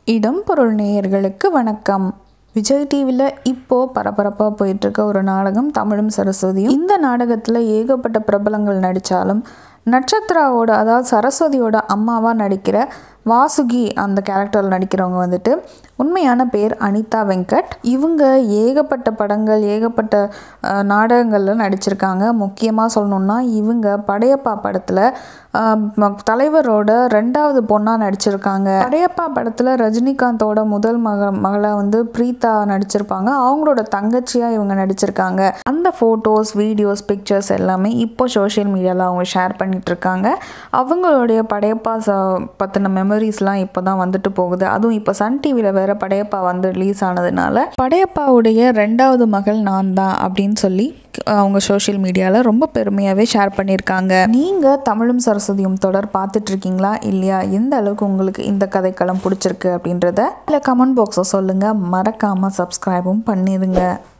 இடம் பொருள் நேயர்களுக்கு வணக்கம் விஜய் டிவியில் இப்போது பரபரப்பாக போயிட்டுருக்க ஒரு நாடகம் தமிழும் சரஸ்வதியும் இந்த நாடகத்தில் ஏகப்பட்ட பிரபலங்கள் நடித்தாலும் நட்சத்திராவோட அதாவது சரஸ்வதியோட அம்மாவாக நடிக்கிற வாசுகி அந்த கேரக்டரில் நடிக்கிறவங்க வந்துட்டு உண்மையான பேர் அனிதா வெங்கட் இவங்க ஏகப்பட்ட படங்கள் ஏகப்பட்ட அஹ், நாடகங்கள்ல நடிச்சிருக்காங்க முக்கியமாக சொல்லணுன்னா இவங்க படையப்பா படத்தில் தலைவரோட ரெண்டாவது பொண்ணாக நடிச்சிருக்காங்க படையப்பா படத்தில் ரஜினிகாந்தோட முதல் மக மகளாக வந்து பிரீதா நடிச்சிருப்பாங்க அவங்களோட தங்கச்சியாக இவங்க நடிச்சிருக்காங்க அந்த ஃபோட்டோஸ் வீடியோஸ் பிக்சர்ஸ் எல்லாமே இப்போ சோஷியல் மீடியாவில் அவங்க ஷேர் பண்ணிட்டு இருக்காங்க அவங்களுடைய படையப்பா ச பற்றின மெமரிஸ்லாம் இப்போ தான் வந்துட்டு போகுது அதுவும் இப்போ சன் டிவியில் வேற படையப்பா வந்து ரிலீஸ் ஆனதுனால படையப்பாவுடைய ரெண்டாவது மகள் நான் தான் அப்படின்னு சொல்லி அவங்க சோஷியல் மீடியாவில் ரொம்ப பெருமையாகவே ஷேர் பண்ணியிருக்காங்க நீங்கள் தமிழும் சரஸ்வதியும் தொடர் பார்த்துட்டு இருக்கீங்களா இல்லையா எந்த அளவுக்கு உங்களுக்கு இந்த கதைக்களம் பிடிச்சிருக்கு அப்படின்றத இல்லை கமெண்ட் பாக்ஸை சொல்லுங்கள் மறக்காமல் சப்ஸ்கிரைபும் பண்ணிடுங்க